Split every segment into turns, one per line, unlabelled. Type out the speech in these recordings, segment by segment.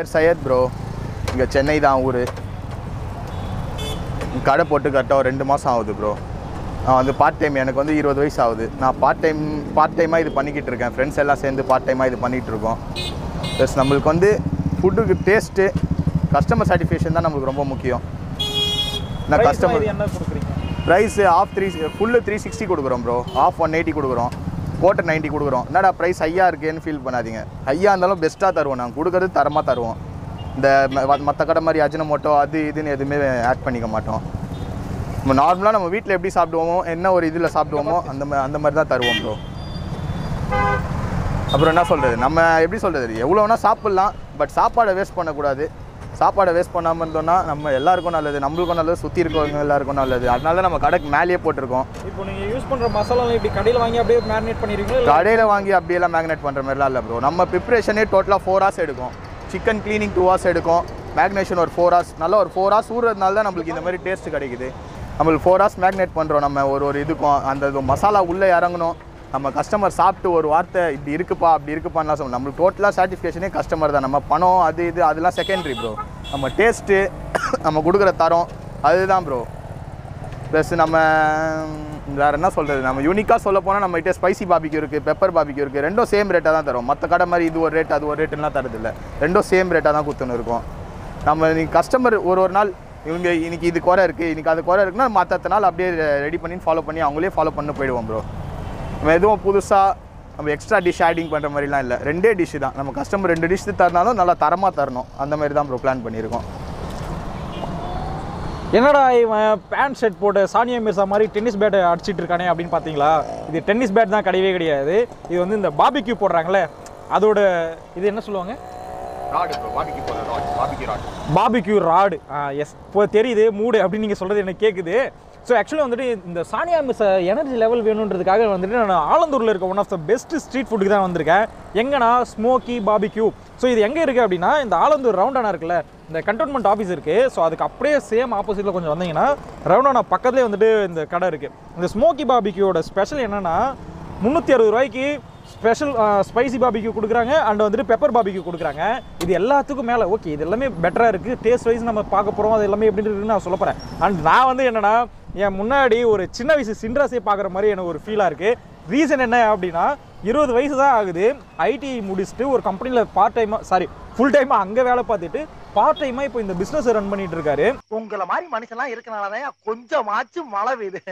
பேர் சையத் ப்ரோ இங்கே சென்னை தான் ஊர் கடை போட்டு கரெக்டாக ஒரு ரெண்டு மாதம் ஆகுது ப்ரோ நான் வந்து பார்ட் டைம் எனக்கு வந்து இருபது வயசு ஆகுது நான் பார்ட் டைம் பார்ட் டைமாக இது பண்ணிக்கிட்டு இருக்கேன் ஃப்ரெண்ட்ஸ் எல்லாம் சேர்ந்து பார்ட் டைமாக இது பண்ணிகிட்டு இருக்கோம் ப்ளஸ் நம்மளுக்கு வந்து ஃபுட்டுக்கு டேஸ்ட்டு கஸ்டமர் சாட்டிஸ்ஃபேக்ஷன் தான் நம்மளுக்கு ரொம்ப முக்கியம் நான்
Price எல்லாம்
கஸ்டமர்
இது என்ன கொடுக்குறீங்க
price half three full three sixty கொடுக்குறோம் ப்ரோ ஆஃப் ஒன் எயிட்டி கொடுக்குறோம் கோட்டர் நைன்ட்டி கொடுக்குறோம் என்னடா ப்ரைஸ் ஹையாக இருக்கேன்னு ஃபீல் பண்ணாதீங்க ஹையாக இருந்தாலும் பெஸ்ட்டாக தருவோம் நாங்கள் கொடுக்குறது தரமாக தருவோம் இந்த மற்ற கடை மாதிரி அஜினமோட்டோ அது இதுன்னு எதுவுமே ஆட் பண்ணிக்க மாட்டோம் நம்ம நார்மலாக நம்ம வீட்டில் எப்படி சாப்பிடுவோமோ என்ன ஒரு இதில் சாப்பிடுவோமோ அந்த மா- அந்த மாதிரி தான் தருவோம் ப்ரோ அப்புறம் என்ன சொல்கிறது நம்ம எப்படி சொல்கிறது எவ்வளோ வேணால் சாப்பிட்லாம் பட் சாப்பாடை வேஸ்ட் பண்ணக்கூடாது சாப்பாடை வேஸ்ட் பண்ணாமல் இருந்தோம்னா நம்ம எல்லாருக்கும் நல்லது நம்மளுக்கும் நல்லது சுற்றி இருக்கவங்க எல்லாருக்கும் நல்லது அதனால தான் நம்ம கடைக்கு மேலேயே போட்டிருக்கோம்
இப்போ நீங்க யூஸ் பண்ற மசாலாலாம் இப்படி கடையில் வாங்கி அப்படியே மேரினேட் பண்ணிடுவீங்களா இல்ல
கடையில் வாங்கி அப்படியெல்லாம் மேக்னேட் பண்ணுற மாதிரிலாம் இல்லை ப்ரோ நம்ம ப்ரிப்ரேஷனே டோட்டலாக ஃபோர் ஹவர்ஸ் எடுக்கும் சிக்கன் க்ளீனிங் டூ ஹவர்ஸ் எடுக்கும் மேக்னேஷன் ஒரு ஃபோர் ஹவர்ஸ் நல்லா ஒரு ஃபோர் ஹவர்ஸ் ஊறுறதுனால தான் நம்மளுக்கு இந்த மாதிரி டேஸ்ட் கிடைக்குது நம்மளுக்கு ஃபோர் ஹவர்ஸ் மேக்னேட் பண்ணுறோம் நம்ம ஒரு ஒரு இதுக்கும் அந்த இது மசாலா உள்ளே இறங்கணும் நம்ம கஸ்டமர் சாப்பிட்டு ஒரு வார்த்தை இப்படி இருக்குப்பா அப்படி இருக்குப்பான்லாம் சொல்லணும் நம்மளுக்கு டோட்டலாக சாட்டிஸ்ஃபேக்ஷனே கஸ்டமர் தான் நம்ம பணம் அது இது அதெல்லாம் செகண்டரி ப்ரோ நம்ம டேஸ்ட்டு நம்ம கொடுக்குற தரம் அதுதான் ப்ரோ ப்ளஸ் நம்ம ம், வேற என்ன சொல்கிறது நம்ம யூனிக்காக சொல்ல போனால் நம்ம கிட்ட ஸ்பைசி பாபிக்கு இருக்குது பெப்பர் பாபிக்கு இருக்குது ரெண்டும் சேம் ரேட்டாக தான் தரும் மற்ற கடை மாதிரி இது ஒரு ரேட் அது ஒரு ரேட்டுலாம் தரதில்ல ரெண்டும் சேம் ரேட்டாக தான் கொடுத்துன்னு இருக்கோம் நம்ம நீ கஸ்டமர் ஒரு ஒரு நாள் இவங்க இன்னைக்கு இது குறை இருக்குது இன்னைக்கு அது குறை இருக்குன்னா மற்ற நாள் அப்படியே ரெடி பண்ணி ஃபாலோ பண்ணி அவங்களே ஃபாலோ பண்ணி போயிடுவோம் ப்ரோ நம்ம எதுவும் புதுசாக நம்ம எக்ஸ்ட்ரா டிஷ் ஆடிங் பண்ணுற மாதிரிலாம் இல்லை ரெண்டே டிஷ் தான் நம்ம கஸ்டமர் ரெண்டு டிஷ் தரனாலும் நல்லா தரமாக தரணும் அந்த மாதிரி தான் ப்ரோ பிளான் பண்ணியிருக்கோம்
என்னடா இவன் பேண்ட் ஷர்ட் போட்டு சானியா மிர்சா மாதிரி டென்னிஸ் பேட் அடிச்சிட்டு இருக்கானே அப்படின்னு பார்த்தீங்களா இது டென்னிஸ் பேட் தான் கிடையவே கிடையாது இது வந்து இந்த பாபிக்யூ போடுறாங்களே அதோட இது என்ன சொல்லுவாங்க
ராடு ப்ரோ பாபிக்கு போகிற ராட் பாபிக்கு ராட்
பாபிக்யூ ராடு எஸ் இப்போ தெரியுது மூடு அப்படின்னு நீங்கள் சொல்கிறது எனக்கு கேட்குது ஸோ ஆக்சுவலி வந்துட்டு இந்த சானியா மிஸ் எனர்ஜி லெவல் வேணுன்றதுக்காக வந்துட்டு நான் ஆலந்தூரில் இருக்க one of the best street ஃபுட்டுக்கு தான் வந்திருக்கேன் எங்கன்னா ஸ்மோக்கி பாபிக்யூ ஸோ இது எங்கே இருக்குது அப்படின்னா இந்த ஆலந்தூர் ரவுண்டானா இருக்குல்ல இந்த கண்டோன்மெண்ட் ஆஃபீஸ் இருக்குது ஸோ அதுக்கு அப்படியே சேம் ஆப்போசிட்டில் கொஞ்சம் வந்தீங்கன்னா ரவுண்டானா பக்கத்துலேயே வந்துட்டு இந்த கடை இருக்குது இந்த ஸ்மோக்கி பாபிக்யூவோட ஸ்பெஷல் என்னென்னா முந்நூற்றி அறுபது ரூபாய்க்கு ஸ்பெஷல் ஸ்பைசி பாபிக்கு கொடுக்குறாங்க அண்ட் வந்துட்டு பெப்பர் பாபிக்கு கொடுக்குறாங்க இது எல்லாத்துக்கும் மேலே ஓகே இது எல்லாமே பெட்டராக இருக்குது டேஸ்ட் வைஸ் நம்ம பார்க்க போகிறோம் அது எல்லாமே எப்படி இருக்குன்னு நான் சொல்ல போகிறேன் அண்ட் நான் வந்து என்னென்னா என் முன்னாடி ஒரு சின்ன வயசு சின்ராஸே பார்க்குற மாதிரி எனக்கு ஒரு ஃபீலாக இருக்குது ரீசன் என்ன அப்படின்னா இருபது வயசு தான் ஆகுது ஐடி முடிச்சுட்டு ஒரு கம்பெனியில் பார்ட் டைமாக சாரி ஃபுல் டைமாக அங்கே வேலை பார்த்துட்டு பார்ட் டைமாக இப்போ இந்த பிஸ்னஸ் ரன் பண்ணிட்டு இருக்காரு
உங்களை மாதிரி மனுஷன்லாம் இருக்கனாலதான் கொஞ்சமாச்சும் மழை பெய்யுது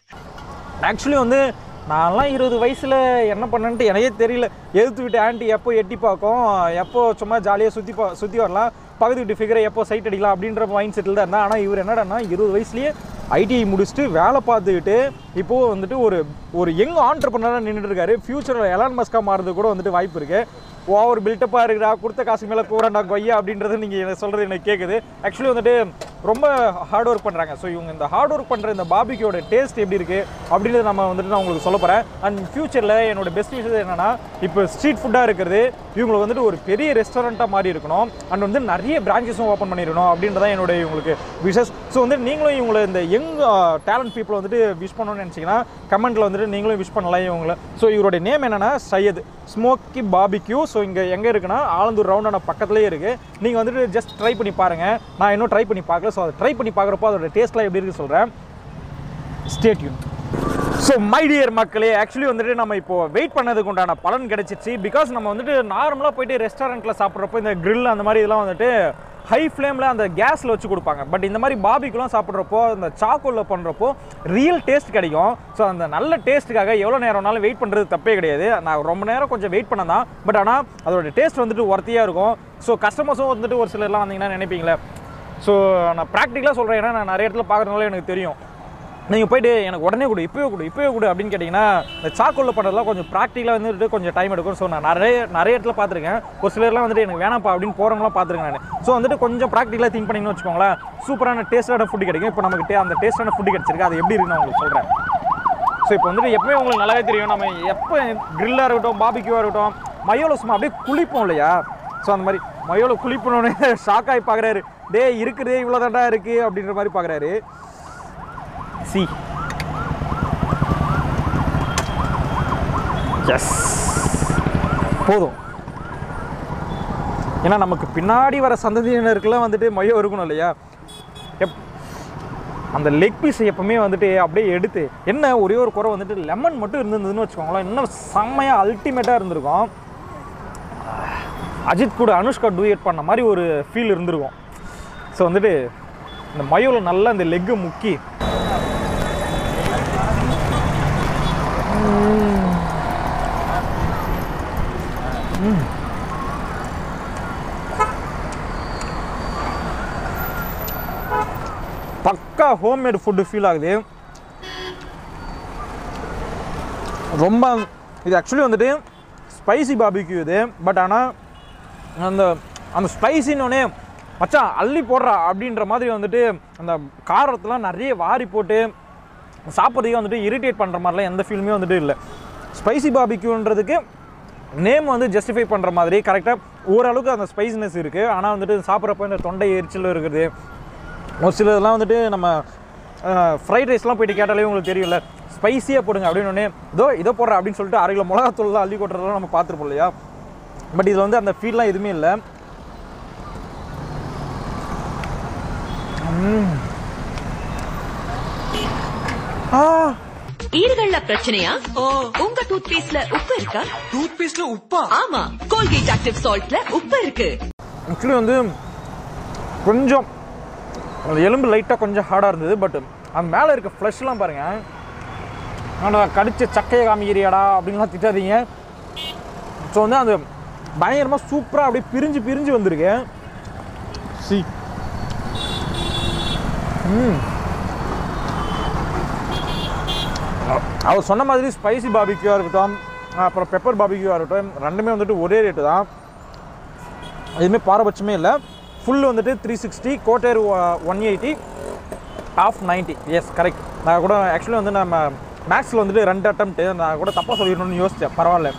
ஆக்சுவலி வந்து நான்லாம் இருபது வயசில் என்ன பண்ணேன்ட்டு எனக்கே தெரியல எதிர்த்து விட்டு ஆண்டி எப்போ எட்டி பார்க்கும் எப்போ சும்மா ஜாலியாக சுற்றி பா சுற்றி வரலாம் பக்கத்து வீட்டு ஃபிகரை எப்போ சைட் அடிக்கலாம் அப்படின்ற மைண்ட் செட்டில் தான் இருந்தேன் ஆனால் இவர் என்னடான்னா இருபது வயசுலேயே ஐடிஐ முடிச்சுட்டு வேலை பார்த்துக்கிட்டு இப்போது வந்துட்டு ஒரு ஒரு யங் ஆண்டர்பனராக நின்றுட்டு இருக்காரு ஃபியூச்சரில் எலான் மஸ்காக மாறுறது கூட வந்துட்டு வாய்ப்பு இருக்குது ஓவர் பில்டப்பாக இருக்கிறா கொடுத்த காசு மேலே கூறாண்டா கொய்யா அப்படின்றது நீங்கள் சொல்கிறது எனக்கு கேட்குது ஆக்சுவலி வந்துட்டு ரொம்ப ஹார்ட் ஒர்க் பண்ணுறாங்க ஸோ இவங்க இந்த ஹார்ட் ஒர்க் பண்ணுற இந்த பாபிக்கோட டேஸ்ட் எப்படி இருக்குது அப்படின்றத நம்ம வந்துட்டு நான் உங்களுக்கு சொல்ல போகிறேன் அண்ட் ஃபியூச்சரில் என்னோட பெஸ்ட் விஷயம் என்னென்னா இப்போ ஸ்ட்ரீட் ஃபுட்டாக இருக்கிறது இவங்களை வந்துட்டு ஒரு பெரிய ரெஸ்டாரண்ட்டாக மாறி இருக்கணும் அண்ட் வந்து நிறைய பிரான்ச்சஸும் ஓப்பன் பண்ணிடணும் அப்படின்றதான் என்னோட இவங்களுக்கு விஷஸ் ஸோ வந்து நீங்களும் இவங்களை இந்த யங் டேலண்ட் பீப்புளை வந்துட்டு விஷ் பண்ணணும்னு நினச்சிங்கன்னா கமெண்ட்டில் வந்துட்டு நீங்களும் விஷ் பண்ணலாம் இவங்களை ஸோ இவருடைய நேம் என்னென்னா சையத் ஸ்மோக்கி பாபிக்யூ ஸோ இங்கே எங்கே இருக்குன்னா ஆலந்தூர் ரவுண்டான பக்கத்துலேயே இருக்குது நீங்கள் வந்துட்டு ஜஸ்ட் ட்ரை பண்ணி பாருங்கள் நான் இன்னும் ட்ரை பண்ணி பார்க்கல ஸோ அதை ட்ரை பண்ணி பார்க்குறப்போ அதோட டேஸ்ட்லாம் எப்படி இருக்குது சொல்கிறேன் ஸ்டேட்யூன் ஸோ மை டியர் மக்களே ஆக்சுவலி வந்துட்டு நம்ம இப்போ வெயிட் பண்ணதுக்கு உண்டான பலன் கிடைச்சிச்சு பிகாஸ் நம்ம வந்துட்டு நார்மலாக போயிட்டு ரெஸ்டாரண்ட்டில் சாப்பிட்றப்போ இந்த grill அந்த மாதிரி இதெல்லாம் வந்துட்டு ஹை ஃப்ளேமில் அந்த கேஸில் வச்சு கொடுப்பாங்க பட் இந்த மாதிரி பாபிக்குலாம் சாப்பிட்றப்போ இந்த சாக்கோலில் பண்ணுறப்போ ரியல் டேஸ்ட் கிடைக்கும் ஸோ அந்த நல்ல டேஸ்ட்டுக்காக எவ்வளோ நேரம்னாலும் வெயிட் பண்ணுறது தப்பே கிடையாது நான் ரொம்ப நேரம் கொஞ்சம் வெயிட் பண்ண தான் பட் ஆனால் அதோட டேஸ்ட் வந்துட்டு ஒர்த்தியாக இருக்கும் ஸோ கஸ்டமர்ஸும் வந்துட்டு ஒரு சிலர்லாம் வந்தீங்கன்னா நினைப்பீங்களே ஸோ நான் ப்ராக்டிக்கலாக சொல்கிறேன் ஏன்னா நான் நிறைய இடத்துல பார்க்குறதுனால எனக்கு தெரியும் நீங்கள் போயிட்டு எனக்கு உடனே கொடு இப்போவே கொடு இப்போவே கொடு அப்படின்னு கேட்டிங்கன்னா இந்த சாக்கோலில் பண்ணுறதுலாம் கொஞ்சம் ப்ராக்டிக்கலாக வந்துட்டு கொஞ்சம் டைம் எடுக்கும் ஸோ நான் நிறைய நிறைய இடத்துல பார்த்துருக்கேன் ஒரு சிலர்லாம் வந்துட்டு எனக்கு வேணாம்ப்பா அப்படின்னு போகிறவங்களாம் பார்த்துருக்கேன் நான் ஸோ வந்துட்டு கொஞ்சம் ப்ராக்டிக்கலாக திங்க் பண்ணிங்கன்னு வச்சுக்கோங்களேன் சூப்பரான டேஸ்டான ஃபுட் கிடைக்கும் இப்போ நமக்கு டே- அந்த டேஸ்டான ஃபுட் கிடைச்சிருக்கு அது எப்படி இருக்குன்னு நான் உங்களுக்கு சொல்கிறேன் ஸோ இப்போ வந்துட்டு எப்பவுமே உங்களுக்கு நல்லாவே தெரியும் நம்ம எப்போ கிரில்லாக இருக்கட்டும் பாபிக்யூவாக இருக்கட்டும் மயோல சும்மா அப்படியே குளிப்போம் இல்லையா ஸோ அந்த மாதிரி மயோல குளிப்பணுன்னு ஷாக் ஆகி பார்க்குறாரு டே இருக்கிறதே இவ்வளோ தாண்டா இருக்குது அப்படின்ற மாதிரி பார்க்குறாரு சி எஸ் போதும் ஏன்னா நமக்கு பின்னாடி வர சந்ததியினருக்குலாம் வந்துட்டு மையம் இருக்கணும் இல்லையா எப் அந்த லெக் பீஸ் எப்பவுமே வந்துட்டு அப்படியே எடுத்து என்ன ஒரே ஒரு குறை வந்துட்டு லெமன் மட்டும் இருந்திருந்ததுன்னு வச்சுக்கோங்களேன் இன்னும் செம்மையாக அல்டிமேட்டாக இருந்திருக்கும் அஜித் கூட அனுஷ்கா டூயட் பண்ண மாதிரி ஒரு ஃபீல் இருந்திருக்கும் ஸோ வந்துட்டு இந்த மயோவில் நல்லா இந்த லெக்கு முக்கி பக்கா ஹோம்மேட் ஃபுட்டு ஃபீல் ஆகுது ரொம்ப இது ஆக்சுவலி வந்துட்டு ஸ்பைசி பாபிக்யூ இது பட் ஆனால் அந்த அந்த ஸ்பைசின்னொடனே மச்சான் அள்ளி போடுறா அப்படின்ற மாதிரி வந்துட்டு அந்த காரத்தெலாம் நிறைய வாரி போட்டு சாப்பிட்றதுக்கே வந்துட்டு இரிட்டேட் பண்ணுற மாதிரிலாம் எந்த ஃபீலுமே வந்துட்டு இல்லை ஸ்பைசி பாபிக்யூன்றதுக்கு நேம் வந்து ஜஸ்டிஃபை பண்ணுற மாதிரி கரெக்டாக ஓரளவுக்கு அந்த ஸ்பைசினஸ் இருக்குது ஆனால் வந்துட்டு சாப்பிட்றப்ப இந்த தொண்டை எரிச்சல் இருக்குது ஒரு சில இதெல்லாம் வந்துட்டு நம்ம ஃப்ரைட் ரைஸ்லாம் போயிட்டு கேட்டாலே உங்களுக்கு தெரியும்ல ஸ்பைசியாக போடுங்க அப்படின்னு உடனே இதோ இதை போடுற அப்படின்னு சொல்லிட்டு அரை கிலோ மிளகாத்தூள்லாம் அள்ளி கொட்டுறதெல்லாம் நம்ம பார்த்துருப்போம் இல்லையா பட் இதில் வந்து அந்த ஃபீல்லாம் எதுவுமே இல்லை ம். ஆ
ஈறுகள்ல பிரச்சனையா உங்க டூத் பேஸ்ட்ல உப்பு இருக்கா
டூத் பேஸ்ட்ல உப்பா
ஆமா கோல்கேட் ஆக்டிவ் சால்ட்ல உப்பு இருக்கு
ஆக்சுவலி வந்து கொஞ்சம் அந்த எலும்பு லைட்டாக கொஞ்சம் ஹார்டாக இருந்தது பட் அந்த மேலே இருக்க ஃப்ளஷ்லாம் பாருங்கள் ஆனால் கடிச்ச சக்கையை காமிக்கிறியாடா அப்படின்லாம் திட்டாதீங்க ஸோ வந்து அந்த பயங்கரமாக சூப்பராக அப்படியே பிரிஞ்சு பிரிஞ்சு வந்திருக்கு சி ம் அவர் சொன்ன மாதிரி ஸ்பைசி பாபிக்யூவாக இருக்கட்டும் அப்புறம் பெப்பர் பாபிக்யூவாக இருக்கட்டும் ரெண்டுமே வந்துட்டு ஒரே ரேட்டு தான் எதுவுமே பாரபட்சமே இல்லை ஃபுல் வந்துட்டு three sixty quarter one eighty half ninety yes correct நான் கூட ஆக்சுவலி வந்து நம்ம மேக்ஸில் வந்துட்டு ரெண்டு அட்டம்ப்ட்டு நான் கூட தப்பாக சொல்லிடணும்னு யோசித்தேன் பரவாயில்ல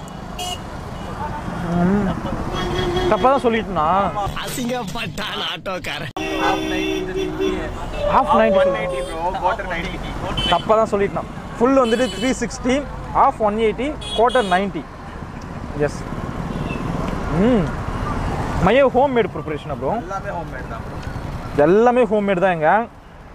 தப்பாக தான் சொல்லிட்டுனா
அசிங்கப்பட்டான் ஆட்டோக்காரன்
ஆஃப் நைன்ட்டி தப்பாக தான் சொல்லிட்டேன் ஃபுல் வந்துட்டு three sixty half one eighty quarter ninety yes ம் மைய ஹோம் மேட் ப்ரிப்பரேஷன் அப்புறம்
எல்லாமே ஹோம்மேட் தான் ப்ரோ
எல்லாமே ஹோம் மேட் தான் எங்க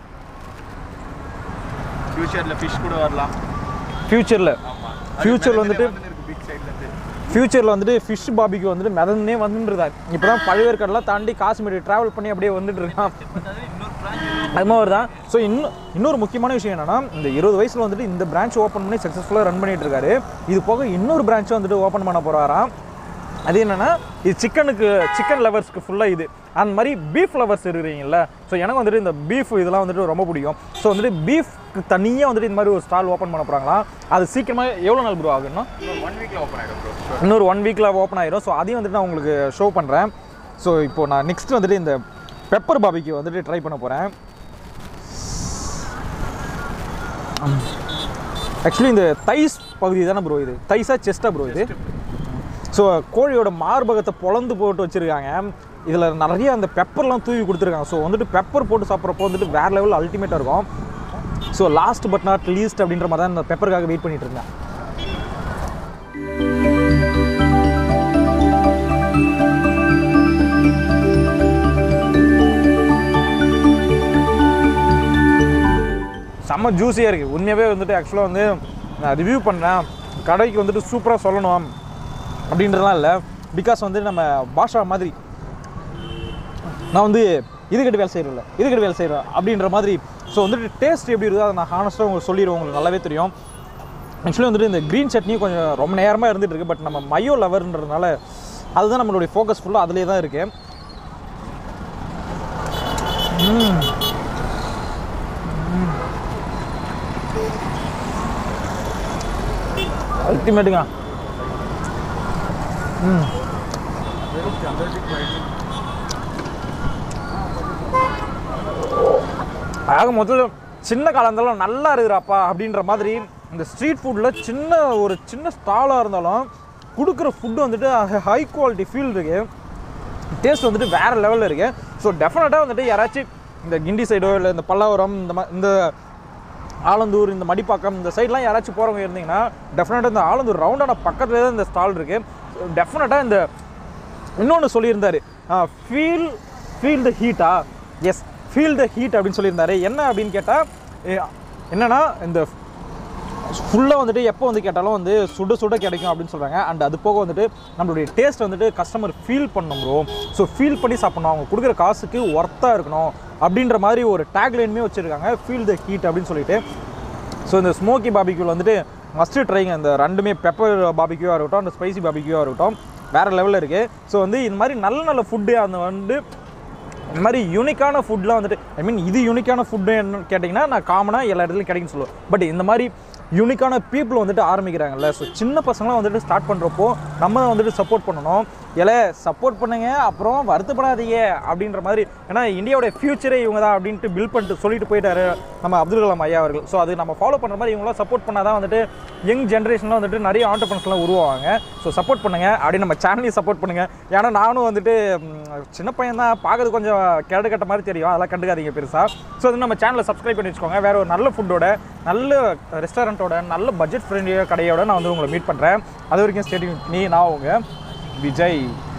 ஃபியூச்சரில் ஃபிஷ் கூட வரலாம்
ஃப்யூச்சரில்
ஆமாம்
ஃபியூச்சர் வந்துட்டு
பிக் சைட்லேருந்து
ஃப்யூச்சரில் வந்துட்டு ஃபிஷ் பாபிக்கு வந்துட்டு மிதந்தே வந்துருந்தார் இப்போ தான் பழுவேற்காடெல்லாம் தாண்டி காஷ்மீர் ட்ராவல் பண்ணி அப்படியே வந்துட்டு இருக்கான் அது மாதிரி தான் ஸோ இன்னும் இன்னொரு முக்கியமான விஷயம் என்னன்னா இந்த இருபது வயசில் வந்துட்டு இந்த பிரான்ச் ஓப்பன் பண்ணி சக்ஸஸ்ஃபுல்லாக ரன் பண்ணிட்டு இருக்காரு இது போக இன்னொரு பிரான்ச்சும் வந்துட்டு ஓப்பன் பண்ண போகிறாராம் அது என்னன்னா இது சிக்கனுக்கு சிக்கன் லவர்ஸ்க்கு ஃபுல்லாக இது அந்த மாதிரி பீஃப் லவர்ஸ் இருக்கிறீங்கல்ல ஸோ எனக்கு வந்துட்டு இந்த பீஃப் இதெல்லாம் வந்துட்டு ரொம்ப பிடிக்கும் ஸோ வந்துட்டு பீஃப்க்கு தனியாக வந்துட்டு இந்த மாதிரி ஒரு ஸ்டால் ஓப்பன் பண்ண போகிறாங்களா அது சீக்கிரமாக எவ்வளோ நாள் ப்ரோ ஆகுன்னா
ஒன் வீக்கில் ஓப்பன் ஆகிடும் ப்ரோ
இன்னொரு ஒன் வீக்கில் ஓப்பன் ஆயிரும் ஸோ அதையும் வந்துட்டு நான் உங்களுக்கு ஷோ பண்ணுறேன் ஸோ இப்போ நான் நெக்ஸ்ட் வந்துட்டு இந்த பெப்பர் பாபிக்கு வந்துட்டு ட்ரை பண்ண போகிறேன் ஆக்சுவலி இந்த தைஸ் பகுதி தானே ப்ரோ இது தைஸா செஸ்டா ப்ரோ இது ஸோ கோழியோட மார்பகத்தை பொளந்து போட்டு வச்சுருக்காங்க இதில் நிறைய அந்த பெப்பர்லாம் தூவி கொடுத்துருக்காங்க ஸோ வந்துட்டு பெப்பர் போட்டு சாப்பிட்றப்போ வந்துட்டு வேறு லெவலில் அல்டிமேட்டாக இருக்கும் so last but not least அப்படின்ற மாதிரி தான் இந்த பெப்பருக்காக வெயிட் பண்ணிட்டு இருந்தேன் செம்ம ஜூஸியாக இருக்குது உண்மையாகவே வந்துட்டு ஆக்சுவலாக வந்து நான் ரிவ்யூ பண்ணேன் கடைக்கு வந்துட்டு சூப்பராக சொல்லணும் அப்படின்றதுலாம் இல்லை பிகாஸ் வந்து நம்ம பாஷா மாதிரி நான் வந்து இது கட்டு வேலை செய்கிறதில்ல இது கட்டு வேலை செய்கிறேன் அப்படின்ற மாதிரி ஸோ வந்துட்டு டேஸ்ட் எப்படி இருக்குதோ அதை நான் ஹானஸ்ட்டாக உங்களுக்கு சொல்லிடுவேன் உங்களுக்கு நல்லாவே தெரியும் ஆக்சுவலி வந்துட்டு இந்த க்ரீன் சட்னி கொஞ்சம் ரொம்ப நேரமாக இருந்துட்டு இருக்கு பட் நம்ம மையோ லவர்ன்றதுனால அதுதான் நம்மளுடைய ஃபோக்கஸ் ஃபுல்லாக அதிலே தான் இருக்கு ம். ம். அல்டிமேட்டுங்க ம் ஆக முதல்ல சின்ன காலந்தெல்லாம் நல்லா இருக்குறாப்பா அப்படின்ற மாதிரி இந்த ஸ்ட்ரீட் ஃபுட்டில் சின்ன ஒரு சின்ன ஸ்டாலாக இருந்தாலும் கொடுக்குற ஃபுட்டு வந்துட்டு ஹை குவாலிட்டி ஃபீல் இருக்கு டேஸ்ட் வந்துட்டு வேறு லெவலில் இருக்கு ஸோ டெஃபினட்டாக வந்துட்டு யாராச்சும் இந்த கிண்டி சைடோ இல்லை இந்த பல்லாவரம் இந்த மா இந்த ஆலந்தூர் இந்த மடிப்பாக்கம் இந்த சைட்லாம் யாராச்சும் போகிறவங்க இருந்தீங்கன்னா டெஃபினட்டாக இந்த ஆலந்தூர் ரவுண்டான பக்கத்துலேயே தான் இந்த ஸ்டால் இருக்குது டெஃபினட்டாக இந்த இன்னொன்று சொல்லியிருந்தாரு ஃபீல் ஃபீல் த ஹீட்டா எஸ் ஃபீல் த ஹீட் அப்படின்னு சொல்லியிருந்தாரு என்ன அப்படின்னு கேட்டால் என்னன்னா இந்த ஃபுல்லாக வந்துட்டு எப்போ வந்து கேட்டாலும் வந்து சுட சுட கிடைக்கும் அப்படின்னு சொல்கிறாங்க அண்ட் அது போக வந்துட்டு நம்மளுடைய டேஸ்ட் வந்துட்டு கஸ்டமர் ஃபீல் பண்ணணும் ப்ரோ ஸோ ஃபீல் பண்ணி சாப்பிடணும் அவங்க கொடுக்குற காசுக்கு ஒர்த்தாக இருக்கணும் அப்படின்ற மாதிரி ஒரு டேக்லைனுமே வச்சுருக்காங்க ஃபீல் த ஹீட் அப்படின்னு சொல்லிட்டு ஸோ இந்த ஸ்மோக்கி பாபிக்யூவில் வந்துட்டு மஸ்ட்டு ட்ரைங்க இந்த ரெண்டுமே பெப்பர் பாபிக்யூவாக இருக்கட்டும் அந்த ஸ்பைசி பாபிக்யூவாக இருக்கட்டும் வேறு லெவலில் இருக்குது ஸோ வந்து இந்த மாதிரி நல்ல நல்ல ஃபுட்டு அந்த வந்து இந்த மாதிரி யூனிக்கான ஃபுட்லாம் வந்துட்டு ஐ மீன் இது யூனிக்கான ஃபுட்டு என்ன கேட்டிங்கன்னா நான் காமனாக எல்லா இடத்துலையும் கிடைக்குன்னு சொல்லுவேன் பட் இந்த மாதிரி யூனிக்கான பீப்புள் வந்துட்டு ஆரம்பிக்கிறாங்கல்ல ஸோ சின்ன பசங்களாம் வந்துட்டு ஸ்டார்ட் பண்ணுறப்போ நம்ம தான் வந்துட்டு சப்போர்ட் பண்ணணும் இல்லை சப்போர்ட் பண்ணுங்க அப்புறம் வருத்தப்படாதீங்க அப்படின்ற மாதிரி ஏன்னா இந்தியாவோட ஃபியூச்சரே இவங்க தான் அப்படின்ட்டு பில் பண்ணிட்டு சொல்லிட்டு போயிட்டாரு நம்ம அப்துல் கலாம் ஐயா அவர்கள் ஸோ அது நம்ம ஃபாலோ பண்ணுற மாதிரி இவங்களாம் சப்போர்ட் பண்ணால் தான் வந்துட்டு யங் ஜென்ரேஷனில் வந்துட்டு நிறைய ஆண்டர்பன்ஸ்லாம் உருவாங்க ஸோ சப்போர்ட் பண்ணுங்க அப்படி நம்ம சேனலையும் சப்போர்ட் பண்ணுங்க ஏன்னா நானும் வந்துட்டு ம், சின்ன பையன் தான் பார்க்கறது கொஞ்சம் கேடு கட்ட மாதிரி தெரியும் அதெல்லாம் கண்டுக்காதீங்க பெருசாக ஸோ அது நம்ம சேனலை சப்ஸ்கிரைப் பண்ணி வச்சுக்கோங்க வேற ஒரு நல்ல ஃபுட்டோட நல்ல ரெஸ்டாரண்ட்டோட நல்ல பட்ஜெட் ஃப்ரெண்ட்லியாக கடையோட நான் வந்து உங்களை மீட் பண்ணுறேன் அது வரைக்கும் ஸ்டேடியம் நீ நான் உங்க விஜய்